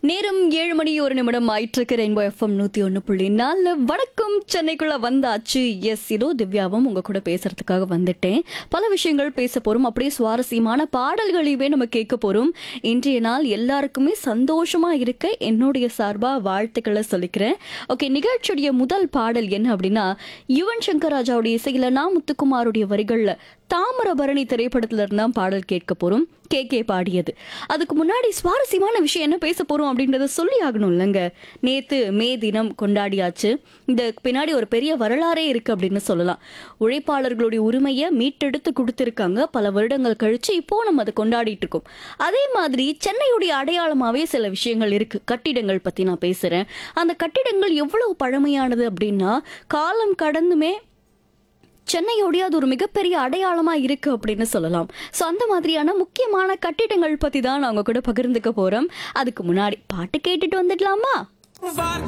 நேரம் ஏழு மணி ஒரு நிமிடம் ஆயிட்டிருக்கு ரெயின்போ எஃப்எம் நூத்தி ஒன்று புள்ளி நாலு வணக்கம் சென்னைக்குள்ள வந்தாச்சு எஸ் இதோ திவ்யாவும் உங்க கூட பேசுறதுக்காக வந்துட்டேன் பல விஷயங்கள் பேச போறோம் அப்படியே சுவாரஸ்யமான பாடல்களையுமே நம்ம கேட்க போறோம் இன்றைய நாள் எல்லாருக்குமே சந்தோஷமா இருக்க என்னுடைய சார்பா வாழ்த்துக்களை சொல்லிக்கிறேன் ஓகே நிகழ்ச்சியுடைய முதல் பாடல் என்ன அப்படின்னா யுவன் சங்கர் ராஜாவுடைய இசையில நான் முத்துக்குமாருடைய வரிகள்ல தாமிரபரணி திரைப்படத்துல இருந்தா பாடல் கேட்க போறோம் கே கே பாடியது அதுக்கு முன்னாடி சுவாரஸ்யமான விஷயம் என்ன பேச போறோம் அப்படின்றத சொல்லி ஆகணும் இல்லைங்க நேத்து மே தினம் கொண்டாடியாச்சு இந்த பின்னாடி ஒரு பெரிய வரலாறே இருக்கு அப்படின்னு சொல்லலாம் உழைப்பாளர்களுடைய உரிமையை மீட்டெடுத்து கொடுத்திருக்காங்க பல வருடங்கள் கழிச்சு இப்போ நம்ம அதை கொண்டாடிட்டு இருக்கோம் அதே மாதிரி சென்னையுடைய அடையாளமாவே சில விஷயங்கள் இருக்கு கட்டிடங்கள் பத்தி நான் பேசுறேன் அந்த கட்டிடங்கள் எவ்வளவு பழமையானது அப்படின்னா காலம் கடந்துமே சென்னையோடைய அது ஒரு மிகப்பெரிய அடையாளமா இருக்கு அப்படின்னு சொல்லலாம் ஸோ அந்த மாதிரியான முக்கியமான கட்டிடங்கள் பத்தி தான் நான் உங்க கூட பகிர்ந்துக்க போறோம் அதுக்கு முன்னாடி பாட்டு கேட்டுட்டு வந்துடலாமா வார்த்தை